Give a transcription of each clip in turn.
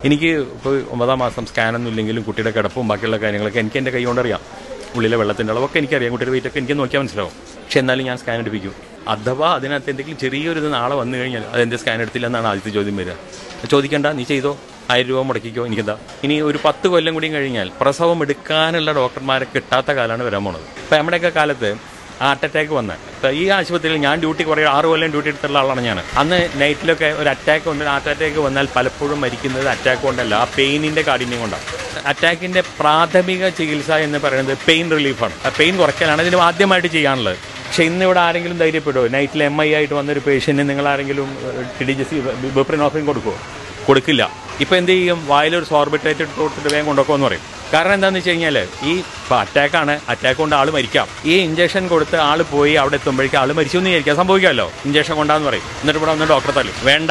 എനിക്ക് ഇപ്പോൾ ഒമ്പതാം മാസം സ്കാനൊന്നും ഇല്ലെങ്കിലും കുട്ടിയുടെ കിടപ്പും ബാക്കിയുള്ള കാര്യങ്ങളൊക്കെ എനിക്ക് എൻ്റെ കൈ കൊണ്ടറിയാം ഉള്ളിലെ വെള്ളത്തിൻ്റെ അളവൊക്കെ എനിക്കറിയാം കുട്ടിയുടെ വെയിറ്റൊക്കെ എനിക്ക് നോക്കിയാൽ മനസ്സിലാവും പക്ഷെ എന്നാലും ഞാൻ സ്കാൻ എടുപ്പിക്കും അഥവാ അതിനകത്ത് എന്തെങ്കിലും ചെറിയൊരു ഇത് നാളെ വന്നു കഴിഞ്ഞാൽ അതെൻ്റെ സ്കാൻ എടുത്തില്ല എന്നാണ് ആദ്യത്തെ ചോദ്യം വരിക ചോദിക്കണ്ട നീ ചെയ്തോ ആയിരം രൂപ മുടക്കിക്കോ എനിക്കെന്താ ഇനി ഒരു പത്ത് കൊല്ലം കൂടി കഴിഞ്ഞാൽ പ്രസവം എടുക്കാനുള്ള ഡോക്ടർമാരെ കിട്ടാത്ത കാലമാണ് വരാൻ പോണത് ഇപ്പം നമ്മുടെയൊക്കെ കാലത്ത് ഹാർട്ട് അറ്റാക്ക് വന്ന ഇപ്പൊ ഈ ആശുപത്രിയിൽ ഞാൻ ഡ്യൂട്ടി കുറേ ആറ് കൊല്ലം ഡ്യൂട്ടി എടുത്തുള്ള ആളാണ് ഞാൻ അന്ന് നൈറ്റിലൊക്കെ ഒരു അറ്റാക്ക് കൊണ്ട് ഹാർട്ട് അറ്റാക്ക് വന്നാൽ പലപ്പോഴും മരിക്കുന്നത് അറ്റാക്ക് കൊണ്ടല്ല ആ പെയിനിന്റെ കാഠിന്യം കൊണ്ടാണ് അറ്റാക്കിന്റെ പ്രാഥമിക ചികിത്സ എന്ന് പറയുന്നത് പെയിൻ റിലീഫാണ് ആ പെയിൻ കുറയ്ക്കലാണ് ഇതിന് ആദ്യമായിട്ട് ചെയ്യാനുള്ളത് പക്ഷെ ഇന്ന് ഇവിടെ ആരെങ്കിലും ധൈര്യപ്പെടുമോ നൈറ്റിൽ എം ഐ ആയിട്ട് വന്നൊരു പേഷ്യന്റിന് നിങ്ങൾ ആരെങ്കിലും ടി ഡി ജി ബുപ്രിനോഫിൻ കൊടുക്കുമോ കൊടുക്കില്ല ഇപ്പൊ എന്ത് ചെയ്യും വായിലൊരു സോർബിറ്റേറ്റ് ഇട്ട് കൊടുത്തിട്ട് വേഗം കൊണ്ടുപോകുമെന്ന് പറയും കാരണം എന്താണെന്ന് വെച്ച് കഴിഞ്ഞാൽ ഈ ഇപ്പോൾ അറ്റാക്കാണ് അറ്റാക്ക് കൊണ്ട് ആൾ മരിക്കാം ഈ ഇഞ്ചക്ഷൻ കൊടുത്ത് ആൾ പോയി അവിടെ എത്തുമ്പോഴേക്കും ആൾ മരിച്ചു എന്ന് വിചാരിക്കാം സംഭവിക്കാമല്ലോ ഇഞ്ചക്ഷൻ കൊണ്ടാന്ന് പറയും എന്നിട്ട് ഇവിടെ വന്ന് ഡോക്ടറെ തല്ലും വേണ്ട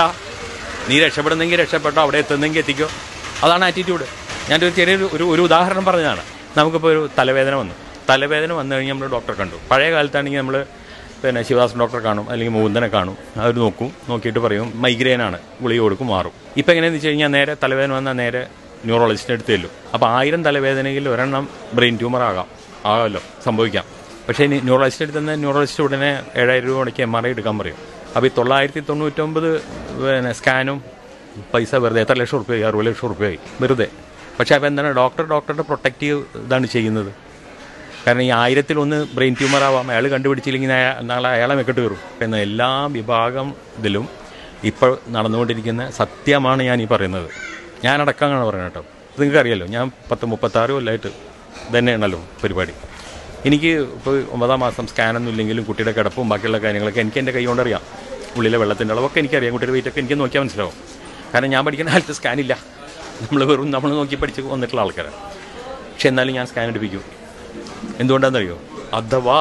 നീ രക്ഷപ്പെടുന്നെങ്കിൽ രക്ഷപ്പെട്ടോ അവിടെ എത്തുന്നെങ്കിൽ എത്തിക്കോ അതാണ് ആറ്റിറ്റ്യൂഡ് ഞാനൊരു ചെറിയൊരു ഒരു ഒരു ഉദാഹരണം പറഞ്ഞതാണ് നമുക്കിപ്പോൾ ഒരു തലവേദന വന്നു തലവേദന വന്നു കഴിഞ്ഞാൽ നമ്മൾ ഡോക്ടറെ കണ്ടു പഴയ കാലത്താണെങ്കിൽ നമ്മൾ പിന്നെ ശിവദാസൻ ഡോക്ടറെ കാണും അല്ലെങ്കിൽ മൂന്തനെ കാണും അവർ നോക്കും നോക്കിയിട്ട് പറയും മൈഗ്രെയിൻ ആണ് ഗുളിക കൊടുക്കും മാറും ഇപ്പം എങ്ങനെയാണെന്ന് വെച്ച് കഴിഞ്ഞാൽ നേരെ തലവേദന വന്നാൽ നേരെ ന്യൂറോളജിസ്റ്റിൻ്റെ അടുത്ത് ചെല്ലും അപ്പോൾ ആയിരം തലവേദനയിൽ ഒരെണ്ണം ബ്രെയിൻ ട്യൂമർ ആകാം ആകാമല്ലോ സംഭവിക്കാം പക്ഷേ ഇനി ന്യൂറോളജിസ്റ്റ് അടുത്ത് നിന്ന് ന്യൂറോളജിസ്റ്റ് ഉടനെ ഏഴായിരം രൂപ മുടക്കി എം ആർ ഐ എടുക്കാൻ പറയും അപ്പോൾ ഈ തൊള്ളായിരത്തി തൊണ്ണൂറ്റൊമ്പത് പിന്നെ സ്കാനും പൈസ വെറുതെ എത്ര ലക്ഷം റുപ്യയായി അറുപത് ലക്ഷം റുപ്യയായി വെറുതെ പക്ഷേ അപ്പോൾ എന്താണ് ഡോക്ടർ ഡോക്ടറുടെ പ്രൊട്ടക്റ്റീവ് ഇതാണ് ചെയ്യുന്നത് കാരണം ഈ ആയിരത്തിൽ ഒന്ന് ബ്രെയിൻ ട്യൂമർ ആവാം അയാൾ കണ്ടുപിടിച്ചില്ലെങ്കിൽ അയാ- നാളെ അയാളെ മെക്കിട്ട് കയറും എന്ന എല്ലാ വിഭാഗം ഇതിലും ഇപ്പോൾ നടന്നുകൊണ്ടിരിക്കുന്ന സത്യമാണ് ഞാൻ ഈ പറയുന്നത് ഞാനടക്കമാണ് പറയുന്നത് കേട്ടോ ഇത് നിങ്ങൾക്ക് അറിയാലോ ഞാൻ പത്ത് മുപ്പത്താറ് കൊല്ലമായിട്ട് തന്നെയാണല്ലോ പരിപാടി എനിക്ക് ഇപ്പോൾ ഒമ്പതാം മാസം സ്കാനൊന്നും ഇല്ലെങ്കിലും കുട്ടിയുടെ കിടപ്പും ബാക്കിയുള്ള കാര്യങ്ങളൊക്കെ എനിക്ക് എൻ്റെ കൈ കൊണ്ടറിയാം ഉള്ളിലെ വെള്ളത്തിൻ്റെ അളവൊക്കെ എനിക്കറിയാം കുട്ടിയുടെ വെയിറ്റൊക്കെ എനിക്ക് നോക്കിയാൽ മനസ്സിലാവും കാരണം ഞാൻ പഠിക്കുന്ന കാലത്ത് സ്കാനില്ല നമ്മൾ വെറും നമ്മൾ നോക്കി പഠിച്ച് വന്നിട്ടുള്ള ആൾക്കാരാണ് പക്ഷെ എന്നാലും ഞാൻ സ്കാൻ എടുപ്പിക്കും എന്തുകൊണ്ടാണെന്നറിയോ അഥവാ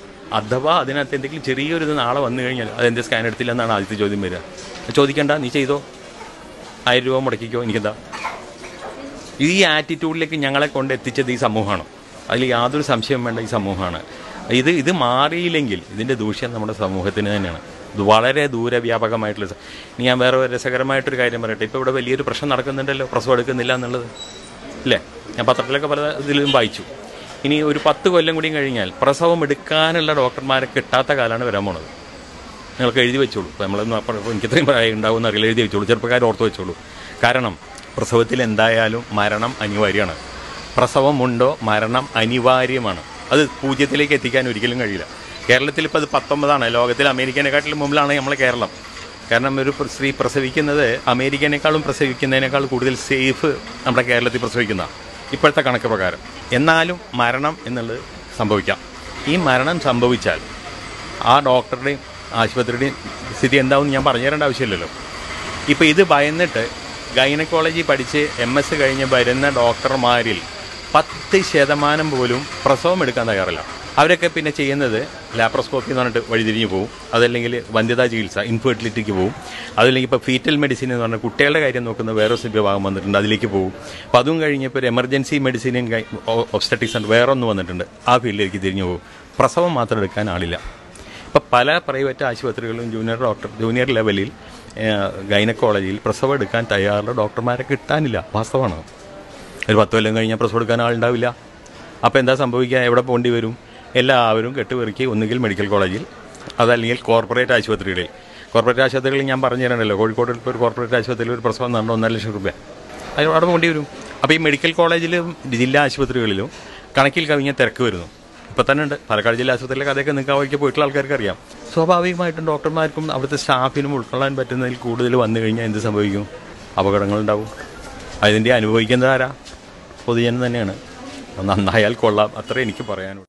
അഥവാ അതിനകത്ത് എന്തെങ്കിലും ചെറിയൊരു ഇത് നാളെ വന്നു കഴിഞ്ഞാൽ അതെൻ്റെ സ്കാൻ എടുത്തില്ല എന്നാണ് ആദ്യത്തെ ചോദ്യം വരിക ചോദിക്കണ്ട നീ ചെയ്തോ ആയിരം രൂപ മുടക്കിക്കോ എനിക്കെന്താ ഈ ആറ്റിറ്റ്യൂഡിലേക്ക് ഞങ്ങളെ കൊണ്ട് എത്തിച്ചത് ഈ സമൂഹമാണ് അതിൽ യാതൊരു സംശയം വേണ്ട ഈ സമൂഹമാണ് ഇത് ഇത് മാറിയില്ലെങ്കിൽ ഇതിൻ്റെ ദൂഷ്യം നമ്മുടെ സമൂഹത്തിന് തന്നെയാണ് ഇത് വളരെ ദൂരവ്യാപകമായിട്ടുള്ള സ- ഇനി ഞാൻ വേറെ ഒരു രസകരമായിട്ടൊരു കാര്യം പറയട്ടെ ഇപ്പോൾ ഇവിടെ വലിയൊരു പ്രശ്നം നടക്കുന്നുണ്ടല്ലോ പ്രസവം എടുക്കുന്നില്ല എന്നുള്ളത് ഇല്ലേ ഞാൻ പത്രത്തിലൊക്കെ പല ഇതിലും വായിച്ചു ഇനി ഒരു പത്ത് കൊല്ലം കൂടി കഴിഞ്ഞാൽ പ്രസവം എടുക്കാനുള്ള ഡോക്ടർമാരെ കിട്ടാത്ത കാലമാണ് വരാൻ പോണത് നിങ്ങൾക്ക് എഴുതി വെച്ചോളൂ ഇപ്പോൾ നമ്മളൊന്നും അപ്പോൾ എനിക്ക് ഇത്രയും പ്രായം ഉണ്ടാവുമെന്ന് അറിയില്ല എഴുതി വെച്ചോളൂ ചെറുപ്പക്കാർ ഓർത്ത് വെച്ചോളൂ കാരണം പ്രസവത്തിൽ എന്തായാലും മരണം അനിവാര്യമാണ് പ്രസവമുണ്ടോ മരണം അനിവാര്യമാണ് അത് പൂജ്യത്തിലേക്ക് എത്തിക്കാൻ ഒരിക്കലും കഴിയില്ല കേരളത്തിൽ ഇപ്പോൾ അത് പത്തൊമ്പതാണ് ലോകത്തിൽ അമേരിക്കനെക്കാട്ടിലും മുമ്പിലാണ് നമ്മളെ കേരളം കാരണം ഒരു പ്ര- സ്ത്രീ പ്രസവിക്കുന്നത് അമേരിക്കനേക്കാളും പ്രസവിക്കുന്നതിനേക്കാൾ കൂടുതൽ സേഫ് നമ്മുടെ കേരളത്തിൽ പ്രസവിക്കുന്നതാണ് ഇപ്പോഴത്തെ കണക്ക് പ്രകാരം എന്നാലും മരണം എന്നുള്ളത് സംഭവിക്കാം ഈ മരണം സംഭവിച്ചാൽ ആ ഡോക്ടറുടെയും ആശുപത്രിയുടെയും സ്ഥിതി എന്താവും ഞാൻ പറഞ്ഞു തരേണ്ട ആവശ്യമില്ലല്ലോ ഇപ്പോൾ ഇത് ഭയന്നിട്ട് ഗൈനക്കോളജി പഠിച്ച് എം എസ് കഴിഞ്ഞ് വരുന്ന ഡോക്ടർമാരിൽ പത്ത് ശതമാനം പോലും പ്രസവം എടുക്കാൻ തയ്യാറില്ല അവരൊക്കെ പിന്നെ ചെയ്യുന്നത് ലാപ്രോസ്കോപ്പി എന്ന് പറഞ്ഞിട്ട് വഴിതിരിഞ്ഞ് പോകും അതല്ലെങ്കിൽ വന്ധ്യതാ ചികിത്സ ഇൻഫെർട്ടിലിറ്റിക്ക് പോകും അതല്ലെങ്കിൽ ഇപ്പോൾ ഫീറ്റൽ മെഡിസിൻ എന്ന് പറഞ്ഞാൽ കുട്ടികളുടെ കാര്യം നോക്കുന്ന വേറെ ഒരു വിഭാഗം വന്നിട്ടുണ്ട് അതിലേക്ക് പോകും അപ്പോൾ അതും കഴിഞ്ഞപ്പോൾ ഒരു എമർജൻസി മെഡിസിനും ഒബ്സ്റ്ററ്റിക്സ് ഉണ്ട് വേറെ ഒന്ന് വന്നിട്ടുണ്ട് ആ ഫീൽഡിലേക്ക് തിരിഞ്ഞു പോകും പ്രസവം മാത്രം എടുക്കാൻ ആളില്ല ഇപ്പോൾ പല പ്രൈവറ്റ് ആശുപത്രികളിലും ജൂനിയർ ഡോക്ടർ ജൂനിയർ ലെവലിൽ ഗൈനക്കോളജിയിൽ പ്രസവം എടുക്കാൻ തയ്യാറുള്ള ഡോക്ടർമാരെ കിട്ടാനില്ല വാസ്തവമാണ് ഒരു പത്ത് കൊല്ലം കഴിഞ്ഞാൽ പ്രസവം എടുക്കാൻ ആളുണ്ടാവില്ല അപ്പോൾ എന്താ സംഭവിക്കുക എവിടെ പോകേണ്ടി വരും എല്ലാവരും കെട്ടുപെറുക്കി ഒന്നുകിൽ മെഡിക്കൽ കോളേജിൽ അതല്ലെങ്കിൽ കോർപ്പറേറ്റ് ആശുപത്രികളിൽ കോർപ്പറേറ്റ് ആശുപത്രികളിൽ ഞാൻ പറഞ്ഞു തരണമല്ലോ കോഴിക്കോട് ഇപ്പോൾ ഒരു കോർപ്പറേറ്റ് ആശുപത്രിയിൽ ഒരു പ്രസവം നടന്ന ഒന്നര ലക്ഷം രൂപ അത് അവിടെ പോകേണ്ടി വരും അപ്പോൾ ഈ മെഡിക്കൽ കോളേജിലും ജില്ലാ ആശുപത്രികളിലും കണക്കിൽ കവിഞ്ഞ തിരക്ക് വരുന്നു ഇപ്പം തന്നെ ഉണ്ട് പാലക്കാട് ജില്ലാ ആശുപത്രിയിലെ കഥയൊക്കെ നിങ്ങൾക്ക് അവർക്ക് പോയിട്ടുള്ള ആൾക്കാർക്ക് അറിയാം സ്വാഭാവികമായിട്ടും ഡോക്ടർമാർക്കും അവിടുത്തെ സ്റ്റാഫിനും ഉൾക്കൊള്ളാൻ പറ്റുന്നതിൽ കൂടുതൽ വന്നു കഴിഞ്ഞാൽ എന്ത് സംഭവിക്കും അപകടങ്ങളുണ്ടാവും അതിൻ്റെ അനുഭവിക്കുന്നത് ആരാ പൊതുജനം തന്നെയാണ് നന്നായാൽ കൊള്ളാം അത്രേ എനിക്ക് പറയാനുള്ളൂ